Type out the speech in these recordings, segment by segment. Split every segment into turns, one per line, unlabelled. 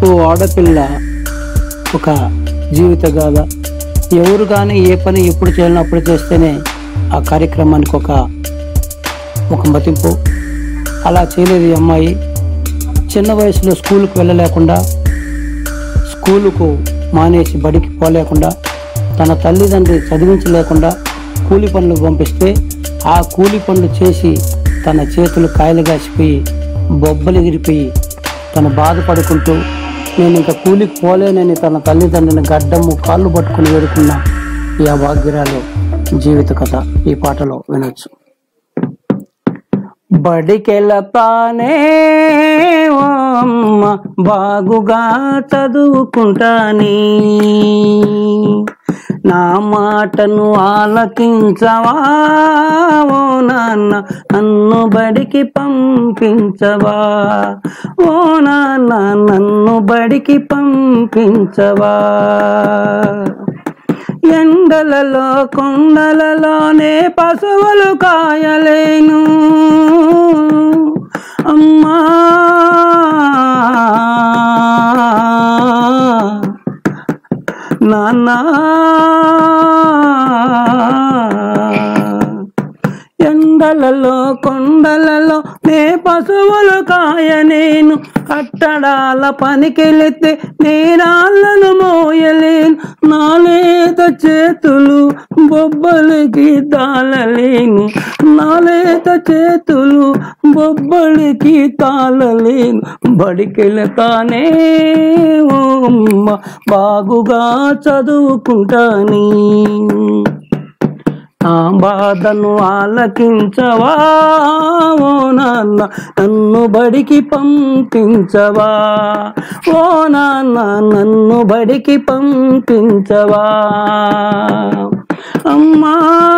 ఓ ఆడపిల్ల ఒక జీవిత గాథ ఎవరు కానీ ఏ పని ఎప్పుడు చేయాలో అప్పుడు చేస్తేనే ఆ కార్యక్రమానికి ఒక ఒక మతింపు అలా చేయలేదు ఈ అమ్మాయి చిన్న వయసులో స్కూల్కి వెళ్ళలేకుండా స్కూలుకు మానేసి బడికి పోలేకుండా తన తల్లిదండ్రి చదివించలేకుండా కూలి పనులు పంపిస్తే ఆ కూలి పనులు చేసి తన చేతులు కాయలు కాసిపోయి బొబ్బలు ఎగిరిపోయి తను బాధపడుకుంటూ నేను ఇంకా కూలికి పోలేనని తన తల్లిదండ్రుని గడ్డము కాళ్ళు పట్టుకుని వేడుకున్న ఈ అభాగ్యురాలు జీవిత కథ ఈ పాటలో వినొచ్చు బడికెళ్ళతానే ఓ అమ్మ బాగుగా చదువుకుంటాని నా మాటను ఆలకించవా ఓ నాన్న నన్ను బడికి పంపించవా ఓ నాన్న నన్ను బడికి పంపించవా ఎండలలో కొండలలోనే పశువులు కాయలేను అమ్మా నాన్నా ఎండలలో కొండలలో నే పశువులు కాయ నేను కట్టడాల పనికెళితే నేరాళ్ళను మోయలేను నాలేత చేతులు బొబ్బలికి తాళలేను నాలేత చేతులు బొబ్బలికి తాళలేను బడికెళతానే ఓ అమ్మ బాగుగా చదువుకుంటాని నా బాధను ఆలకించవా ఓ నాన్న నన్ను బడికి పంపించవా ఓ నాన్న నన్ను బడికి పంపించవా అమ్మా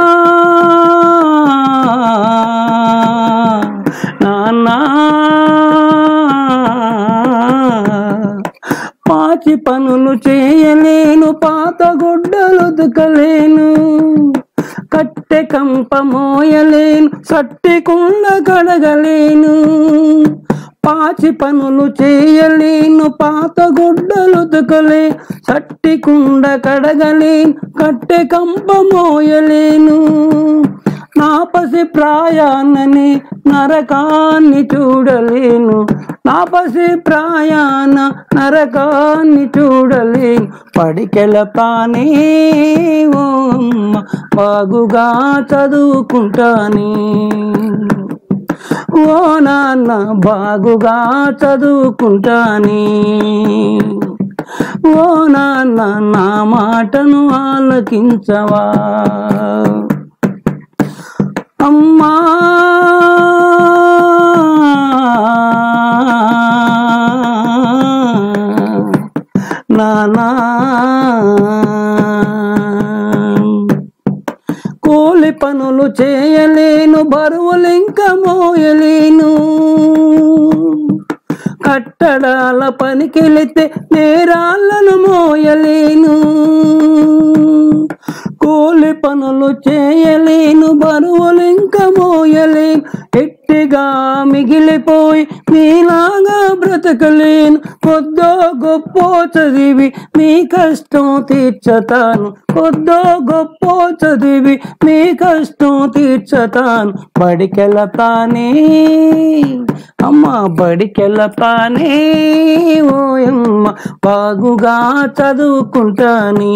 నాన్న పాచి పనులు చేయలేను పాత గుడ్డలు ఉతకలేను కట్టె కంప మోయలేను సట్టి కుండ కడగలేను పాచి పనులు చేయలేను పాత గుడ్డలు ఉతకలే సట్టి కుండ కడగలేను కట్టె కంప మోయలేను నా పసి ప్రాయాన్నని నరకాన్ని చూడలేను నా పసి ప్రాయాన నరకాన్ని చూడలేను పడికెళతానే ఓ అమ్మ బాగుగా చదువుకుంటానే ఓ నాన్న బాగుగా చదువుకుంటానే ఓ నాన్న నా మాటను ఆలకించవా అమ్మా నానా కూలి పనులు చేయలేను బరువులింక మోయలేను కట్టడాల పనికెళితే నేరాళ్ళను మోయలేను కూలి పనులు చేయలేను బరువులు ఇంకా మోయలేను ఎట్టిగా మిగిలిపోయి మీలాగా బ్రతకలేను కొద్దో గొప్ప చదివి మీ కష్టం తీర్చతాను కొద్దో గొప్ప చదివి మీ కష్టం తీర్చతాను బడికెళతానే అమ్మ బడికెళతానే ఓయమ్మ బాగుగా చదువుకుంటాని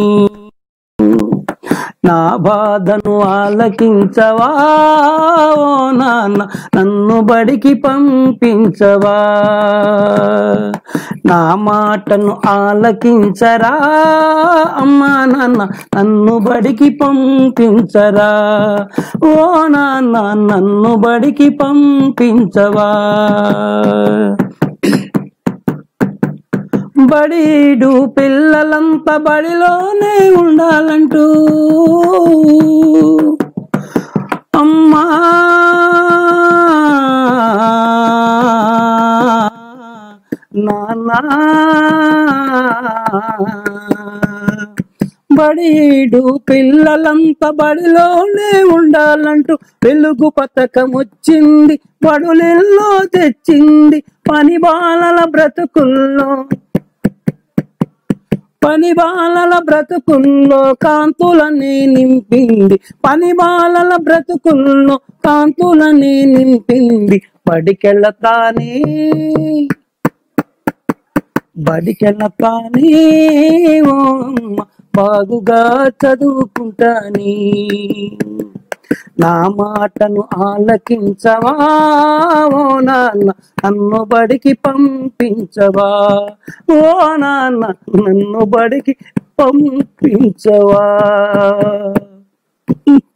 నా బాధను ఆలకించవా ఓ నాన్న నన్ను బడికి పంపించవా నా మాటను ఆలకించరా అమ్మా నాన్న నన్ను బడికి పంపించరా ఓ నాన్న నన్ను బడికి పంపించవా బడీడు పిల్లలంతా బడిలోనే ఉండాలంటూ అమ్మా నాన్నా బడీడు పిల్లలంతా బడిలోనే ఉండాలంటూ వెలుగు పథకం వచ్చింది బడులెల్లో తెచ్చింది పని బాలల బ్రతుకుల్లో పని బాలల బ్రతుకుల్లో కాంతులని నింపింది పని బాలల బ్రతుకుల్లో కాంతులని నింపింది బడికెళ్ళతానే బడికెళ్ళతానే ఓ అమ్మ బాగుగా చదువుకుంటాని నా మాటను ఆలకించవా ఓ నాన్న నన్ను బడికి పంపించవా ఓ నాన్న నన్ను బడికి పంపించవా